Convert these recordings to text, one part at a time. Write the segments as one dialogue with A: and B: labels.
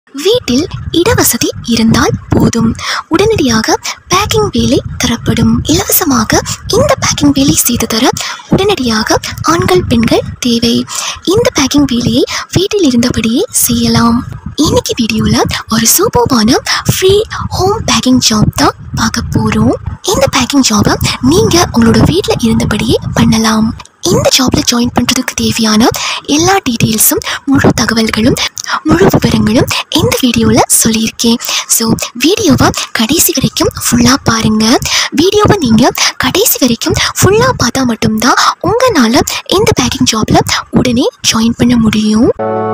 A: வீட்டில் இடவசதி இருந்தால் போதும் உடனடியாக பேக்கிங் வேலை தரப்படும் இலவசமாக இந்த பேக்கிங் வேலை செய்து தர உடனடியாக ஆண்கள் பெண்கள் தேவை இந்த பேக்கிங் வேலையை வீட்டில் இருந்தபடியே செய்யலாம் இன்னைக்கு வீடியோவில் ஒரு சூப்பர்வான ஃப்ரீ ஹோம் பேக்கிங் ஜாப் தான் பார்க்க போகிறோம் இந்த பேக்கிங் ஜாபை நீங்கள் உங்களோட வீட்டில் இருந்தபடியே பண்ணலாம் இந்த ஜாப்ல ஜாயின் பண்ணுறதுக்கு தேவையான எல்லா டீட்டெயில்ஸும் முழு தகவல்களும் முழு விவரங்களும் இந்த வீடியோவில் சொல்லியிருக்கேன் ஸோ வீடியோவை கடைசி வரைக்கும் ஃபுல்லாக பாருங்கள் வீடியோவை நீங்கள் கடைசி வரைக்கும் ஃபுல்லாக பார்த்தா மட்டும்தான் உங்களால் இந்த பேக்கிங் ஜாபில் உடனே ஜாயின் பண்ண முடியும்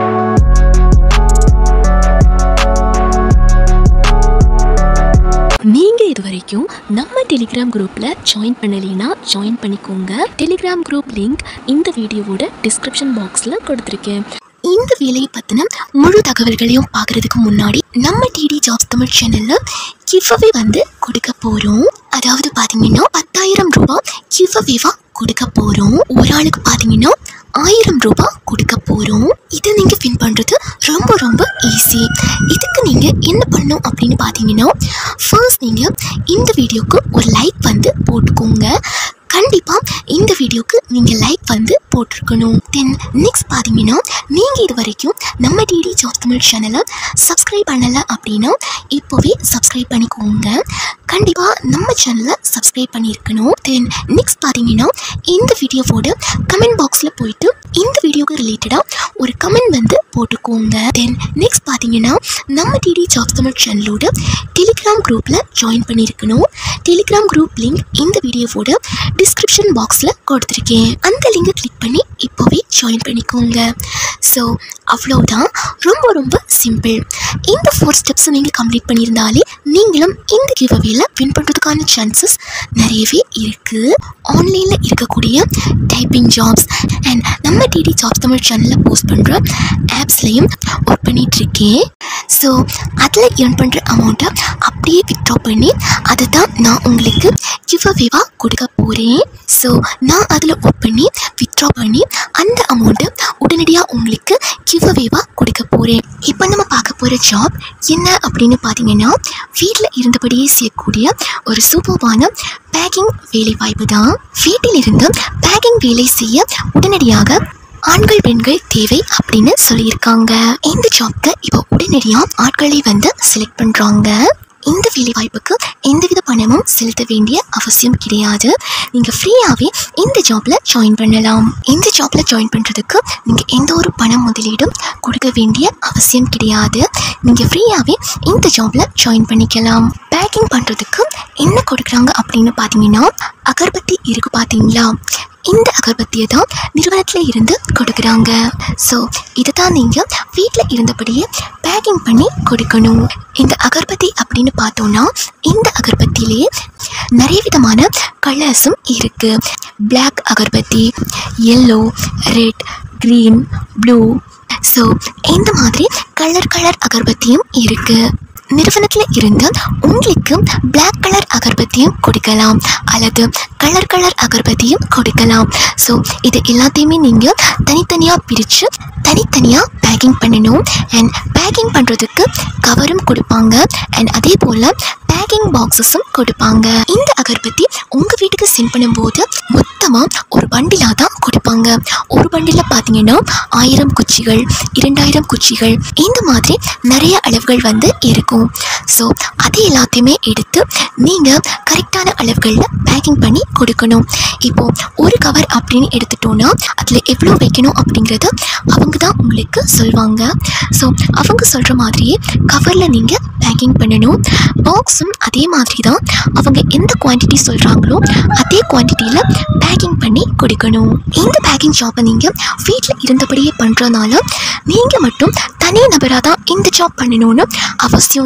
B: நீங்க இது வரைக்கும் நம்ம டெலிகிராம் குரூப்ல ஜாயின் பண்ணலைன்னா ஜாயின் பண்ணிக்கோங்க டெலிகிராம் குரூப் லிங்க் இந்த வீடியோவோட டிஸ்கிரிப்ஷன் பாக்ஸ்ல கொடுத்துருக்கேன்
A: இந்த வேலையை பற்றின முழு தகவல்களையும் பார்க்குறதுக்கு முன்னாடி நம்ம டிடி ஜாப்ஸ் தமிழ் சேனலில் கிவ்அவே வந்து கொடுக்க போகிறோம் அதாவது பார்த்தீங்கன்னா பத்தாயிரம் ரூபாய் கிவ்அவேவாக கொடுக்க போகிறோம் ஒரு ஆளுக்கு பார்த்தீங்கன்னா ஆயிரம் ரூபாய் கொடுக்க போகிறோம் இதை நீங்கள் வின் பண்ணுறது ரொம்ப ரொம்ப ஈஸி இதுக்கு நீங்கள் என்ன பண்ணணும் அப்படின்னு பார்த்தீங்கன்னா ஃபர்ஸ்ட் நீங்கள் இந்த வீடியோக்கு ஒரு லைக் வந்து போட்டுக்கோங்க கண்டிப்பாக இந்த வீடியோக்கு நீங்கள் லைக் வந்து போட்டிருக்கணும் தென் நெக்ஸ்ட் பார்த்தீங்கன்னா நீங்கள் இது வரைக்கும் நம்ம டிடி ஜாப் தமிழ் சேனலை சப்ஸ்கிரைப் பண்ணலை அப்படின்னா இப்போவே சப்ஸ்கிரைப் பண்ணிக்கோங்க கண்டிப்பாக நம்ம சேனலை சப்ஸ்கிரைப் பண்ணியிருக்கணும் தென் நெக்ஸ்ட் பார்த்தீங்கன்னா இந்த வீடியோவோட கமெண்ட் பாக்ஸில் போயிட்டு இந்த வீடியோக்கு ரிலேட்டடாக ஒரு கமெண்ட் வந்து போட்டுக்கோங்க தென் நெக்ஸ்ட் பார்த்தீங்கன்னா நம்ம டிடி ஜாப் தமிழ் சேனலோட டெலிகிராம் குரூப்பில் ஜாயின் பண்ணியிருக்கணும் டெலிகிராம் குரூப் லிங்க் இந்த வீடியோவோட டிஸ்கிரிப்ஷன் பாக்ஸில் கொடுத்துருக்கேன் அந்த லிங்கை கிளிக் பண்ணி இப்போவே ஜாயின் பண்ணிக்கோங்க ஸோ அவ்வளோதான் ரொம்ப ரொம்ப சிம்பிள் இந்த ஃபோர் ஸ்டெப்ஸை நீங்கள் கம்ப்ளீட் பண்ணியிருந்தாலே நீங்களும் இந்த கிவ்அவேல வின் பண்ணுறதுக்கான சான்சஸ் நிறையவே இருக்குது ஆன்லைனில் இருக்கக்கூடிய டைப்பிங் ஜாப்ஸ் அண்ட் நம்ம டிடி ஜாப்ஸ் தமிழ் சேனலில் போஸ்ட் பண்ணுற ஆப்ஸ்லையும் ஒர்க் பண்ணிகிட்ருக்கேன் ஸோ அதில் ஏர்ன் பண்ணுற அமௌண்ட்டை அப்படியே வித்ட்ரா பண்ணி அதை தான் நான் உங்களுக்கு கிவ்அவேவாக கொடுக்க போகிறேன் ஸோ நான் அதில் ஒர்க் பண்ணி வித்ட்ரா பண்ணி அந்த அமௌண்ட்டை உடனடியாக உங்களுக்கு கிவ்அவேவாக கொடுக்க போகிறேன் இப்போ நம்ம பார்க்க போகிற ஜாப் என்ன அப்படின்னு பார்த்தீங்கன்னா வீட்டில் இருந்தபடியே செய்யக்கூடிய ஒரு சூப்பர்வான பேக்கிங் வேலை வாய்ப்பு தான் வீட்டில் இருந்து பேக்கிங் வேலை செய்ய உடனடியாக ஆண்கள் பெண்கள் தேவை அப்படின்னு சொல்லியிருக்காங்க இந்த ஜாப்க்கு இப்போ உடனடியாக ஆட்களை வந்து செலக்ட் பண்ணுறாங்க இந்த வேலை வாய்ப்புக்கு எந்தவித பணமும் செலுத்த வேண்டிய அவசியம் கிடையாது நீங்கள் ஃப்ரீயாகவே இந்த ஜாப்பில் ஜாயின் பண்ணலாம் இந்த ஜாப்பில் ஜாயின் பண்ணுறதுக்கு நீங்கள் எந்த ஒரு பண முதலீடும் கொடுக்க வேண்டிய அவசியம் கிடையாது நீங்கள் ஃப்ரீயாகவே இந்த ஜாப்பில் ஜாயின் பண்ணிக்கலாம் பேக்கிங் பண்ணுறதுக்கு என்ன கொடுக்குறாங்க அப்படின்னு பார்த்தீங்கன்னா அகர்பத்தி இருக்கு பார்த்தீங்களா இந்த அகர்பத்தியை தான் நிறுவனத்தில் இருந்து கொடுக்குறாங்க ஸோ இதை தான் நீங்கள் வீட்டில் இருந்தபடியே பேக்கிங் பண்ணி கொடுக்கணும் இந்த அகர்பத்தி அப்படின்னு பார்த்தோன்னா இந்த அகர்பத்தியிலேயே நிறைய விதமான கலர்ஸும் இருக்குது black agarbatti yellow red green blue so இந்த மாதிரி கலர் கலர் அகர்பத்தியும் இருக்குது நிறுவனத்தில் இருந்து உங்களுக்கு பிளாக் கலர் அகர்பத்தியும் கொடுக்கலாம் அல்லது கலர் கலர் அகர்பத்தியும் கொடுக்கலாம் ஸோ இது எல்லாத்தையுமே நீங்கள் தனித்தனியாக பிரித்து தனித்தனியாக பேக்கிங் பண்ணணும் அண்ட் பேக்கிங் பண்ணுறதுக்கு கவரும் கொடுப்பாங்க அண்ட் அதே போல் பேக்கிங் பாக்ஸஸும் கொடுப்பாங்க இந்த அகர்பத்தி உங்கள் வீட்டுக்கு சென்ட் பண்ணும்போது மொத்தமாக ஒரு பண்டிலாக தான் கொடுப்பாங்க ஒரு பண்டிலில் பார்த்தீங்கன்னா ஆயிரம் குச்சிகள் இரண்டாயிரம் குச்சிகள் இந்த மாதிரி நிறைய அளவுகள் வந்து இருக்கும் ஸோ அது எல்லாத்தையுமே எடுத்து நீங்கள் கரெக்டான அளவுகளில் பேக்கிங் பண்ணி கொடுக்கணும் இப்போது ஒரு கவர் அப்படின்னு எடுத்துட்டோன்னா அதில் எவ்வளோ வைக்கணும் அப்படிங்கிறத அவங்க தான் உங்களுக்கு சொல்லுவாங்க ஸோ அவங்க சொல்கிற மாதிரியே கவரில் நீங்கள் பேக்கிங் பண்ணணும் பாக்ஸும் அதே மாதிரி தான் அவங்க எந்த குவான்டிட்டி சொல்கிறாங்களோ அதே குவான்டிட்டியில் பேக்கிங் பண்ணி கொடுக்கணும் இந்த பேக்கிங் ஜாப்பை நீங்கள் வீட்டில் இருந்தபடியே பண்ணுறதுனால நீங்கள் மட்டும் தனி நபராக தான் இந்த ஜாப் பண்ணணும்னு அவசியம் இல்லை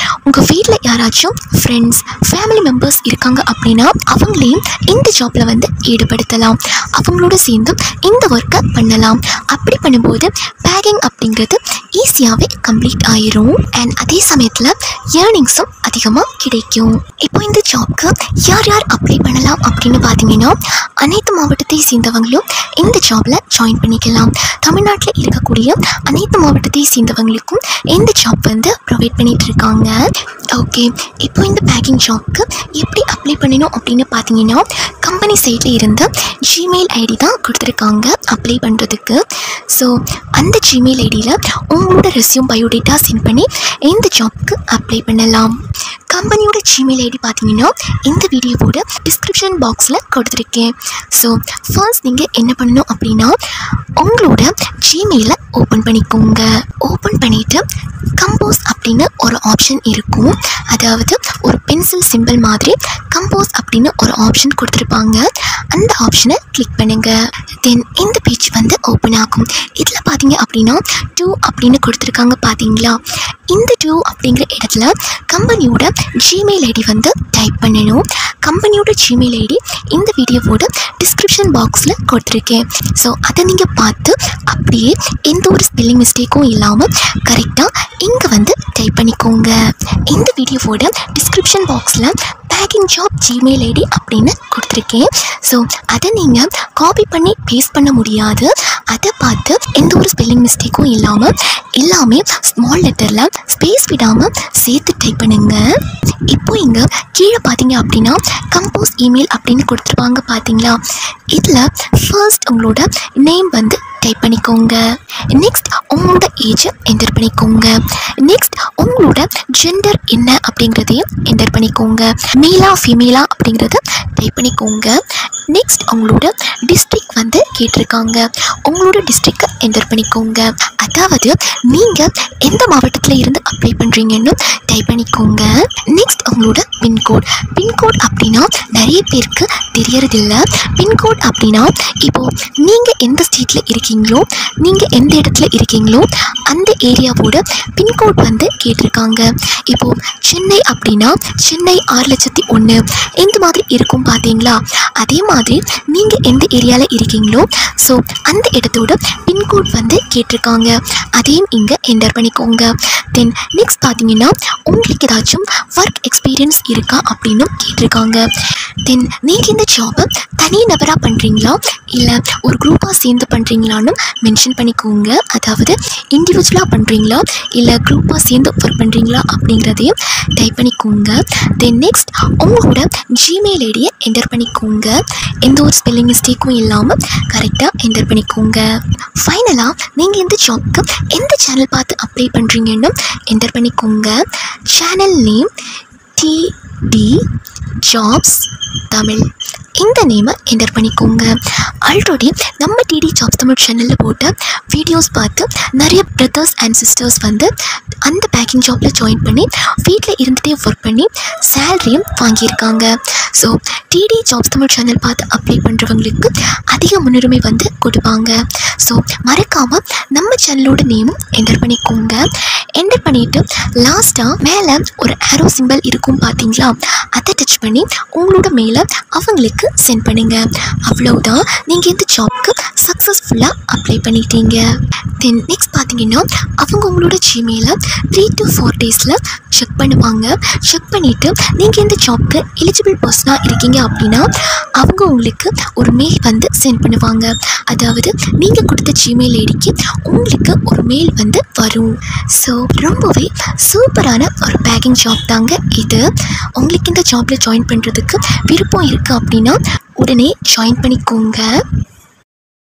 A: உங்கள் வீட்டில் யாராச்சும் ஃப்ரெண்ட்ஸ் ஃபேமிலி மெம்பர்ஸ் இருக்காங்க அப்படின்னா அவங்களையும் இந்த ஜாப்பில் வந்து ஈடுபடுத்தலாம் அவங்களோட சேர்ந்து இந்த ஒர்க்கை பண்ணலாம் அப்படி பண்ணும்போது பேக்கிங் அப்படிங்கிறது ஈஸியாகவே கம்ப்ளீட் ஆயிரும் அண்ட் அதே சமயத்தில் ஏர்னிங்ஸும் அதிகமாக கிடைக்கும் இப்போ இந்த ஜாப்க்கு யார் யார் அப்ளை பண்ணலாம் அப்படின்னு பார்த்தீங்கன்னா அனைத்து மாவட்டத்தை சேர்ந்தவங்களும் இந்த ஜாப்ல ஜாயின் பண்ணிக்கலாம் தமிழ்நாட்டில் இருக்கக்கூடிய அனைத்து மாவட்டத்தை சேர்ந்தவங்களுக்கும் இந்த ஜாப் வந்து ப்ரொவைட் பண்ணிட்டு இருக்காங்க ஓகே இப்போ இந்த பேக்கிங் ஜாப்க்கு எப்படி அப்ளை பண்ணணும் அப்படின்னு பார்த்தீங்கன்னா கம்பெனி சைட்டில் இருந்து ஜிமெயில் ஐடி தான் கொடுத்துருக்காங்க அப்ளை பண்ணுறதுக்கு ஸோ அந்த ஜிமெயில் ஐடியில் உங்களோட ரெஸ்யூம் பயோடேட்டா சென்ட் பண்ணி இந்த ஜாப்க்கு அப்ளை பண்ணலாம் கம்பெனியோட ஜிமெயில் ஐடி பார்த்தீங்கன்னா இந்த வீடியோவோட டிஸ்கிரிப்ஷன் பாக்ஸில் கொடுத்துருக்கேன் ஸோ ஃபர்ஸ்ட் நீங்கள் என்ன பண்ணணும் அப்படின்னா உங்களோட ஜிமெயிலை ஓப்பன் பண்ணிக்கோங்க ஓப்பன் பண்ணிவிட்டு கம்போஸ் அப்படின்னு ஒரு ஆப்ஷன் இருக்கும் அதாவது ஒரு பென்சில் சிம்பிள் மாதிரி கம்போஸ் அப்படின்னு ஒரு ஆப்ஷன் கொடுத்துருப்பாங்க அந்த ஆப்ஷனை கிளிக் பண்ணுங்க தென் இந்த பேஜ் வந்து ஓப்பன் ஆகும் இதில் பார்த்தீங்க அப்படின்னா டூ அப்படின்னு கொடுத்துருக்காங்க பார்த்தீங்களா இந்த டூ அப்படிங்கிற இடத்துல கம்பெனியோட ஜிமெயில் ஐடி வந்து டைப் பண்ணணும் கம்பெனியோட ஜிமெயில் ஐடி இந்த வீடியோவோட டிஸ்கிரிப்ஷன் பாக்ஸில் கொடுத்துருக்கேன் ஸோ அதை நீங்கள் பார்த்து அப்படியே எந்த ஒரு ஸ்பெல்லிங் மிஸ்டேக்கும் இல்லாமல் கரெக்டாக இங்கே வந்து டைப் பண்ணிக்கோங்க இந்த வீடியோவோட டிஸ்கிரிப்ஷன் பாக்ஸில் பேக்கிங் ஜாப் ஜிமெயில் ஐடி அப்படின்னு கொடுத்துருக்கேன் ஸோ அதை நீங்கள் காப்பி பண்ணி பேஸ்ட் பண்ண முடியாது அதை பார்த்து எந்த ஒரு ஸ்பெல்லிங் மிஸ்டேக்கும் இல்லாமல் எல்லாமே ஸ்மால் லெட்டரில் ஸ்பேஸ் விடாமல் சேர்த்து டைப் பண்ணுங்க இப்போ இங்கே கீழே பார்த்தீங்க அப்படின்னா கம்போஸ் இமெயில் அப்படின்னு கொடுத்துருப்பாங்க பார்த்தீங்களா இதில் ஃபர்ஸ்ட் உங்களோட நேம் வந்து டைப் பண்ணிக்கோங்க நெக்ஸ்ட் உங்களோட ஏஜை என்டர் பண்ணிக்கோங்க நெக்ஸ்ட் உங்களோட ஜெண்டர் என்ன அப்படிங்கிறதையும் என்டர் பண்ணிக்கோங்க மேலா ஃபீமேலா அப்படிங்கிறத டைப் பண்ணிக்கோங்க நெக்ஸ்ட் உங்களோட டிஸ்ட்ரிக்ட் வந்து கேட்டிருக்காங்க உங்களோட டிஸ்ட்ரிக்டை என்டர் பண்ணிக்கோங்க அதாவது நீங்கள் எந்த மாவட்டத்தில் இருந்து அப்ளை பண்ணுறீங்கன்னு டைப் பண்ணிக்கோங்க நெக்ஸ்ட் உங்களோட பின்கோட் பின்கோட் அப்படின்னா நிறைய பேருக்கு தெரியறதில்ல பின்கோட் அப்படின்னா இப்போது நீங்கள் எந்த ஸ்டேட்டில் இருக்கீங்களோ நீங்கள் எந்த இடத்துல இருக்கீங்களோ அந்த ஏரியாவோட பின்கோட் வந்து கேட்டிருக்காங்க இப்போது சென்னை அப்படின்னா சென்னை ஆறு லட்சத்தி ஒன்று இந்த மாதிரி இருக்கும் பார்த்தீங்களா அதே மாதிரி நீங்கள் எந்த ஏரியாவில் இருக்கீங்களோ ஸோ அந்த இடத்தோட பின்கோட் வந்து கேட்டிருக்காங்க அதையும் இங்கே என்டர் பண்ணிக்கோங்க தென் நெக்ஸ்ட் பார்த்தீங்கன்னா உங்களுக்கு ஏதாச்சும் ஒர்க் எக்ஸ்பீரியன்ஸ் இருக்கா அப்படின்னு கேட்டிருக்காங்க தென் நீங்கள் இந்த ஜாபை தனி நபராக பண்ணுறீங்களா இல்லை ஒரு குரூப்பாக சேர்ந்து பண்ணுறீங்களான்னு மென்ஷன் பண்ணிக்கோங்க அதாவது இண்டிவிஜுவலாக பண்ணுறீங்களா இல்லை குரூப்பாக சேர்ந்து ஒர்க் பண்ணுறீங்களா அப்படிங்கிறதையும் டைப் பண்ணிக்கோங்க தென் நெக்ஸ்ட் உங்களோட ஜிமெயில் ஐடியை என்டர் பண்ணிக்கோங்க எந்த ஒரு ஸ்பெல்லிங் மிஸ்டேக்கும் இல்லாமல் கரெக்டாக என்டர் பண்ணிக்கோங்க ஃபைனலாக நீங்கள் இந்த ஜாப்க்கு எந்த சேனல் பார்த்து அப்ளை பண்ணுறீங்கன்னு என்டர் பண்ணிக்கோங்க channel name DD jobs Tamil இந்த நேமை என்டர் பண்ணிக்கோங்க ஆல்ரெடி நம்ம டிடி ஜாப்ஸ் தமிழ் சேனலில் போட்ட வீடியோஸ் பார்த்து நிறைய பிரதர்ஸ் அண்ட் சிஸ்டர்ஸ் வந்து அந்த பேக்கிங் ஜாப்பில் ஜாயின் பண்ணி வீட்டில் இருந்துகிட்டே ஒர்க் பண்ணி சேலரியும் வாங்கியிருக்காங்க so DD jobs Tamil channel பார்த்து அப்ளை பண்ணுறவங்களுக்கு அதிக முன்னுரிமை வந்து கொடுப்பாங்க ஸோ மறக்காமல் நம்ம சேனலோட நேமும் என்டர் பண்ணிக்கோங்க என்டர் பண்ணிவிட்டு லாஸ்ட்டாக மேலே ஒரு ஆரோ சிம்பிள் இருக்கும் பார்த்தீங்களா அதை டச் பண்ணி உங்களோட மேலே அவங்களுக்கு சென்ட் பண்ணுங்க அவ்வளவுதான் நீங்கள் இந்த ஜாப்க்கு சக்ஸஸ்ஃபுல்லாக அப்ளை பண்ணிட்டீங்க தென் நெக்ஸ்ட் பார்த்தீங்கன்னா அவங்க உங்களோட ஜிமெயிலை த்ரீ டு ஃபோர் டேஸில் செக் பண்ணுவாங்க செக் பண்ணிவிட்டு நீங்கள் இந்த ஜாப்க்கு எலிஜிபிள் பர்சனாக இருக்கீங்க அப்படின்னா அவங்க உங்களுக்கு ஒரு மெயில் வந்து சென்ட் பண்ணுவாங்க அதாவது நீங்கள் கொடுத்த ஜிமெயில் ஐடிக்கு உங்களுக்கு ஒரு மெயில் வந்து வரும் ஸோ ரொம்பவே சூப்பரான ஒரு பேக்கிங் ஜாப் தாங்க இது உங்களுக்கு இந்த ஜாப்பில் ஜாயின் பண்ணுறதுக்கு விருப்பம் இருக்குது அப்படின்னா உடனே ஜாயின் பண்ணிக்கோங்க